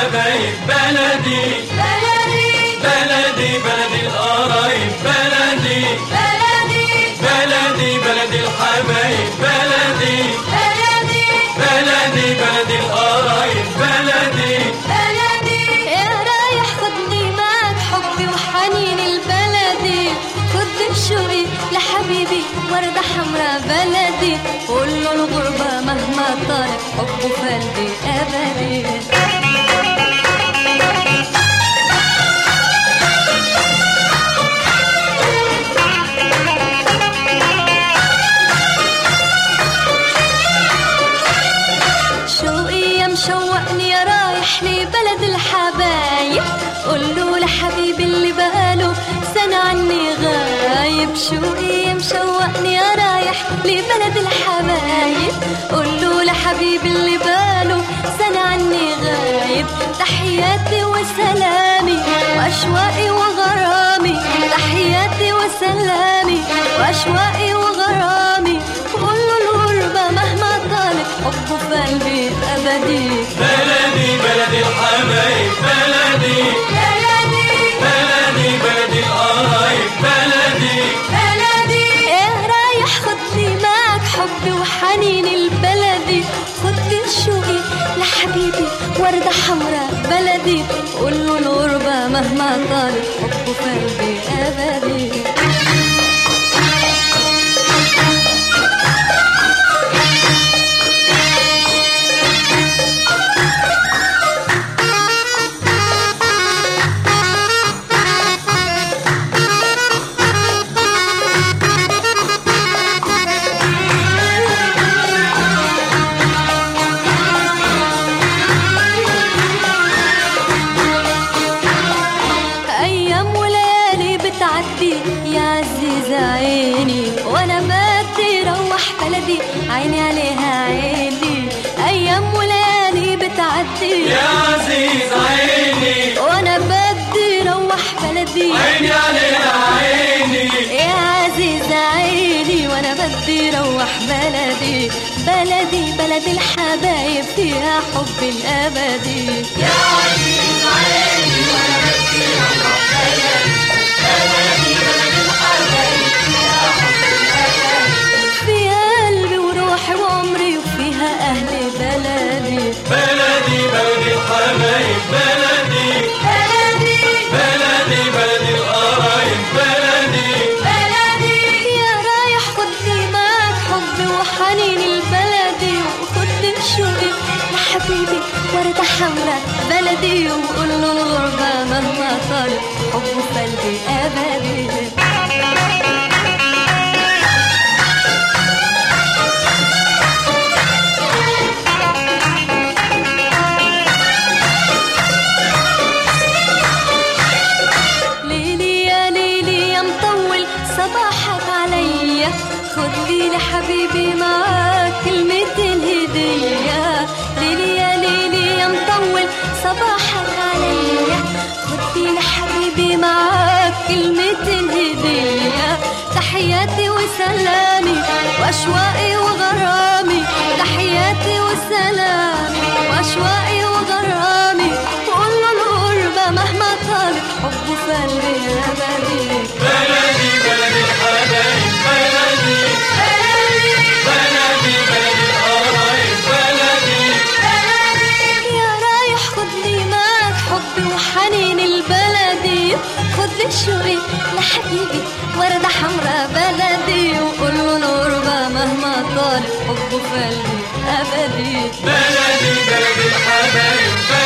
الحبايب بلدي بلدي بلدي بلدي القرايب بلدي بلدي بلدي بلدي الحبايب بلدي بلدي بلدي بلدي القرايب بلدي بلدي يا رايح خدني معك حبي وحنين البلدي خد شوقي لحبيبي وردة حمرا بلدي قول له الغربة مهما طالت حبه في قلبي أبدي شوقي يا مشوقني يا رايح لبلد الحبايب قول له لحبيبي اللي بقاله سنة عني غايب شوقي يا مشوقني يا رايح لبلد الحبايب قول له لحبيبي اللي بقاله سنة عني غايب تحياتي وسلامي وأشواقي وغرامي تحياتي وسلامي وأشواقي وغرامي قول له الغربة مهما طالت حبه في قلبي أبدي بلدي بلدي الحبايب بلدي بلدي بلدي بلدي القرايب بلدي بلدي يا رايح خدني معك حبي وحنين البلدي خد شوقي لحبيبي وردة حمرا بلدي قول له الغربة مهما طالت حبه في قلبي أبدي أيام وليالي بتعدي يا عزيزة عيني وأنا بدي روح بلدي عيني عليها عيني أيام وليالي بتعدي يا عزيز عيني وأنا بدي روح بلدي عيني عليها عيني يا عزيزة عيني وأنا بدي روح بلدي بلدي بلد الحبايب فيها حب الأبدي يا عزيز عيني وأنا بدي روح بلدي بلدي بلد الحبايب فيها حب الأبدي فيها قلبي وروحي وعمري وفيها أهل بلدي بلدي بلدي الحبايب بلدي بلدي بلدي بلدي القرايب بلدي بلدي يا رايح خدني معك حبي وحنين البلدي وخد شوقي لحبيبي وردة حمرا بلدي وقول له الغربة مهما طالت حبه في قلبي أبدي ليلي يا ليلي يا مطول صباحك عليا خد لي لحبيبي معاك كلمتين هدية ليلي يا ليلي يا مطول صباحك عليا خد لي لحبيبي معاك كلمتين هدية تحياتي وسلامي وأشواقي وغرامي تحياتي وسلامي وأشواقي وغرامي قول له الغربة مهما طالت حبه في قلبي أبدي بلدي بلدي الحبايب بلدي بلدي بلدي القرايب بلدي يا رايح خدني معك حبي وحنين البلدي خد شوقي لحبيبي وردة حمرا بلدي وقول له الغربة مهما طالت حبه في قلبي أبدي بلدي بلدي الحبايب